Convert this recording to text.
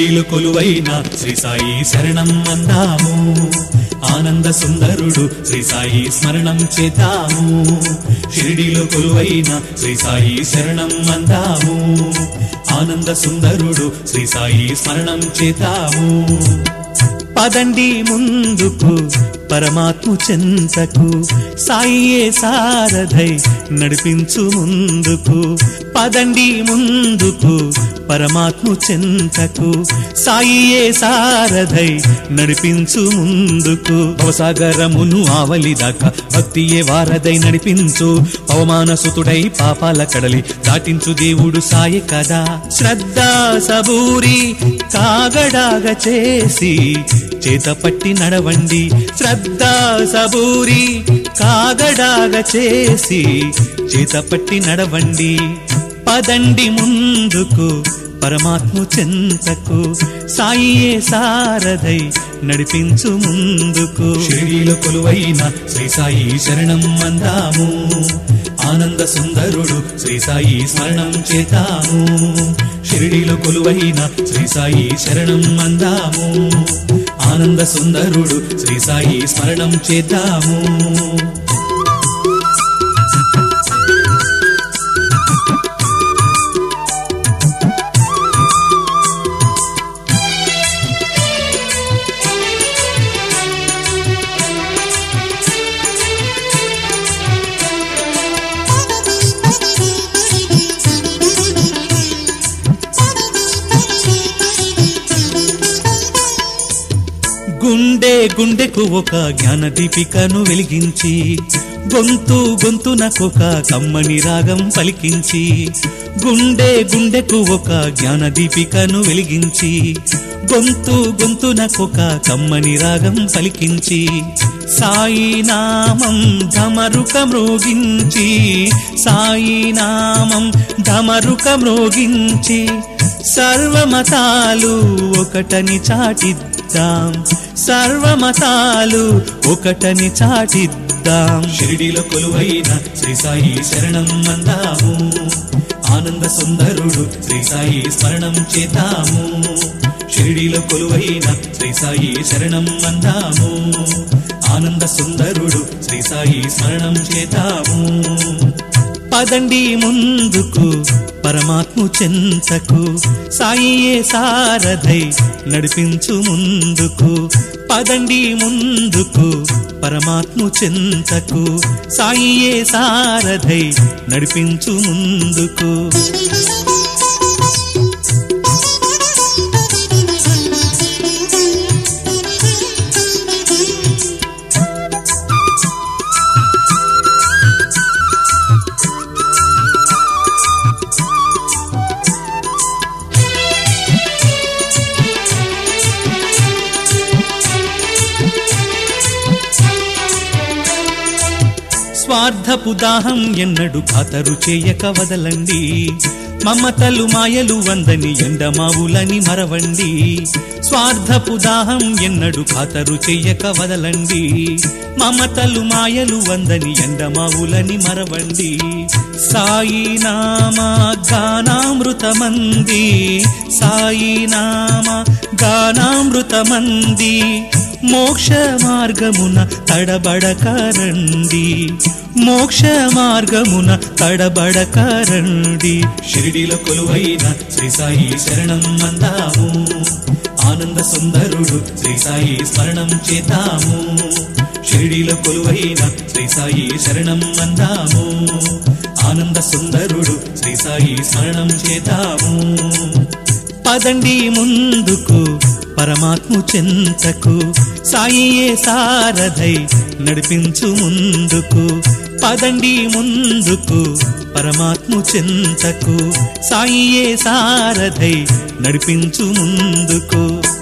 షిరిడిలో కొలువైన శ్రీ సాయి శరణం అందాము ఆనంద సుందరుడు శ్రీ సాయి స్మరణం చేద్దాము షిరిడిలో కొలువైన శ్రీ సాయి శరణం అందాము ఆనంద సుందరుడు శ్రీ సాయి స్మరణం చేద్దాము పదండి ముందుకు పరమాత్మ చెంతకు సాయియే సారథై నడిపించు ముందుకు పదండి ముందుకు పరమాత్మ చెంతకు సాయియే సారథై నడిపించు ముందుకు భవసాగరమును ఆవలిదాకా భక్తియే వారధై నడిపించు పవమానసుతుడై పాపాల కడలి దాటించు దేవుడు సాయి కదా శ్రద్ధ సబూరి కాగడాగ చేసి చేత పట్టి నడవండి శ్రద్ధ సబూరి కాగడాగ చేసి చేత పట్టి నడవండి పదండి ముందుకు పరమాత్మ చెంతకు సాయియే సారథై నడిపించు ముందుకు షిరిడిలో కొలువైన శ్రీ సాయి శరణం అందాము ఆనంద సుందరుడు శ్రీ సాయి స్మరణం చేతాము షిరిడిలో కొలువైన శ్రీ సాయి శరణం అందాము ఆనంద సుందరుడు శ్రీ సాయి స్మరణం చేద్దాము గుండె గుండెకు ఒక జ్ఞాన దీపికను వెలిగించి గొంతు గొంతునకొక కమ్మని రాగం పలికించి గుండె గుండెకు ఒక జ్ఞాన దీపికను వెలిగించి గొంతు గొంతునకొక కమ్మని రాగం పలికించి సాయి నామం ధమరుక మ్రోగించి సాయి నామం ధమరుక మ్రోగించి సర్వమతాలు ఒకటని చాటిద్దాం సర్వమతాలు ఒకటని చాటిద్దాం షిరిడిలో కొలువైన శ్రీ సాయి శరణం అందాము ఆనంద సుందరుడు శ్రీ సాయి స్మరణం చేద్దాము షిరిడిలో కొలువైన శ్రీ సాయి శరణం అందాము ఆనంద సుందరుడు శ్రీ సాయి స్మరణం చేద్దాము పదండి ముందుకు పరమాత్మ చెంతకు సాయియే సారథై నడిపించు ముందుకు పదండి ముందుకు పరమాత్మ చెంతకు సాయియే సారథై నడిపించు ముందుకు స్వార్థపు దాహం ఎన్నడు ఖాతరు చేయక వదలండి మమతలు మాయలు వందని ఎండమావులని మరవండి స్వార్థపు దాహం ఎన్నడు ఖాతరు చెయ్యక వదలండి మమతలు మాయలు వందని ఎండమావులని మరవండి సాయి నామ గానామృతమంది సాయి నామ గానామృతమంది మోక్ష మార్గమున తడబడకరండి మోక్ష మార్గమున తడబడకరండి షిరిడిలో కొలువైన శ్రీ సాయి శరణం అందాము ఆనంద సుందరుడు శ్రీ సాయి స్మరణం చేద్దాము షిరిడిలో కొలువైన శ్రీ సాయి శరణం అందాము ఆనంద సుందరుడు శ్రీ సాయి స్మరణం చేద్దాము పదండి ముందుకు పరమాత్మ చెంతకు సాయియే సారథై నడిపించు ముందుకు పదండి ముందుకు పరమాత్మ చెంతకు సాయియే సారథై నడిపించు ముందుకు